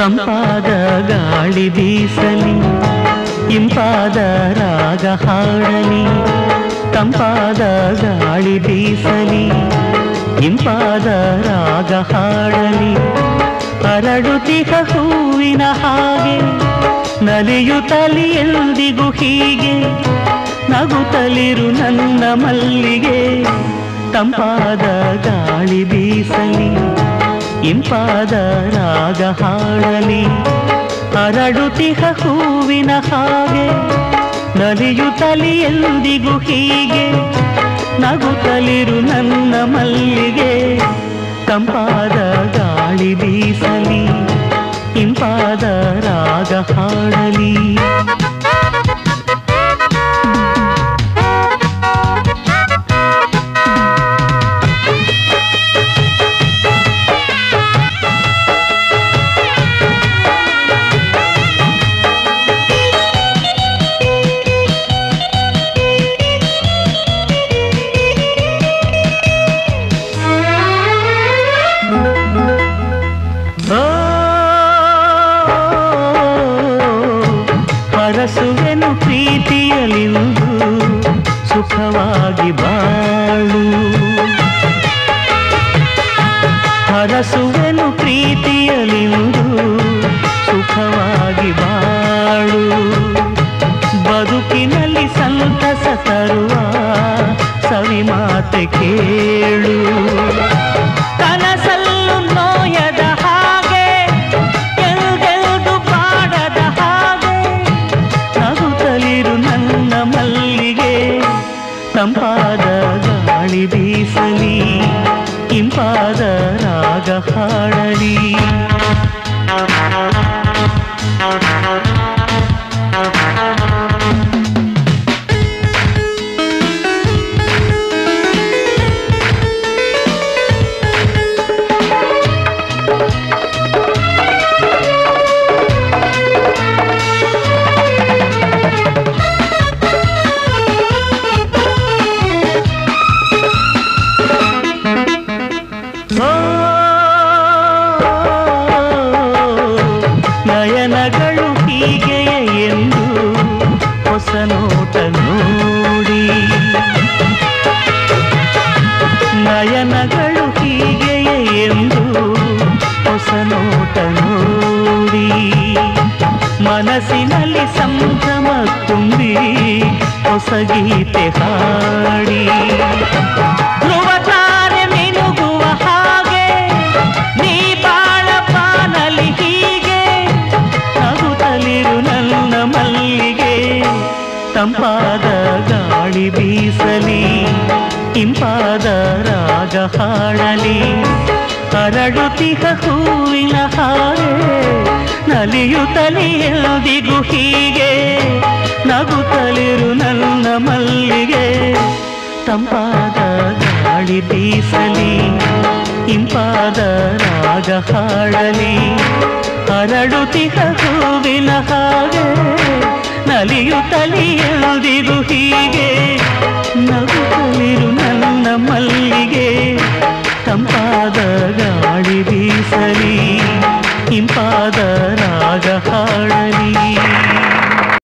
ತಂಪಾದ ಗಾಳಿ ಬೀಸಲಿ ಇಂಪಾದ ರಾಗ ಹಾಡಲಿ ತಂಪಾದ ಗಾಳಿ ಬೀಸಲಿ ಇಂಪಾದ ರಾಗ ಹಾಡಲಿ ಹರಡುತ್ತಿಹ ಹೂವಿನ ಹಾಗೆ ನಲಿಯುತ್ತಲಿ ಎಂದಿಗೂ ಹೀಗೆ ನಗುತ್ತಲಿರು ನನ್ನ ಮಲ್ಲಿಗೆ ತಂಪಾದ ಗಾಳಿ ಬೀಸಲಿ ಇಂಪಾದ ರಾಗ ಹಾಡಲಿ ಹರಡುತ್ತಿಹ ಹೂವಿನ ಹಾಗೆ ನಲಿಯುತ್ತಲಿ ಎಂದಿಗೂ ಹೀಗೆ ನಗುತ್ತಲಿರು ನನ್ನ ಮಲ್ಲಿಗೆ ತಂಪಾದ ಗಾಳಿ ಬೀಸಲಿ ಇಂಪಾದ ರಾಗ ಹಾಡಲಿ ಓ, ಹರಸುವೆನು ಪ್ರೀತಿಯಲಿಂದು ಸುಖವಾಗಿ ಬಾಳು ಹರಸುವೆನು ಪ್ರೀತಿಯಲಿಂದು ಸುಖವಾಗಿ ಬಾಳು ಬದುಕಿನಲ್ಲಿ ಸಂತಸ ತರುವ ಸವಿ ಮಾತೆ ಕೇಳು ಕನಸಲ್ಲು ನೋಯದ ಹಾಗೆ ಎಲ್ಗೆಲ್ದು ಪಾಡದ ಹಾಗೆ ನಗುತ್ತಲಿರು ನನ್ನ ಮಲ್ಲಿಗೆ ತಂಪಾದ ಗಾಳಿ ಬೀಸಲಿ ಇಂಪಾದ ರಾಗ ಹಾಡಲಿ ಓ, ನಯನಗಳು ಹೀಗೆಯೇ ಎಂದು ಹೊಸ ನೋಟ ನೋಡಿ ನಯನಗಳು ಹೀಗೆಯೇ ಎಂದು ಹೊಸ ನೋಟ ನೋಡಿ ಮನಸ್ಸಿನಲ್ಲಿ ಸಂಭ್ರಮ ತುಂಬಿ ಹೊಸ ಗೀತೆ ಹಾಡಿ ಧ್ರುವ ತಾರೆ ಮಿನುಗುವ ಹಾಗೆ ನೀ ಬಾಳ ಪಾನಲಿ ಹೀಗೆ ನಗುತ್ತಲಿರು ನನ್ನ ಮಲ್ಲಿಗೆ ತಂಪಾದ ಗಾಳಿ ಬೀಸಲಿ ಇಂಪಾದ ರಾಗ ಹಾಡಲಿ ಹರಡುತ್ತಿಹ ಹೂವಿನ ಹಾಗೆ ನಲಿಯುತ್ತಲಿ ಎಂದಿಗೂ ಹೀಗೆ ನಗುತ್ತಲಿರು ನನ್ನ ಮಲ್ಲಿಗೆ ತಂಪಾದ ಗಾಳಿ ಬೀಸಲಿ ಇಂಪಾದ ರಾಗ ಹಾಡಲಿ ಹರಡುತ್ತಿಹ ಹೂವಿನ ಹಾಗೆ ನಲಿಯುತ್ತಲಿ ಎಂದಿಗೂ ಹೀಗೆ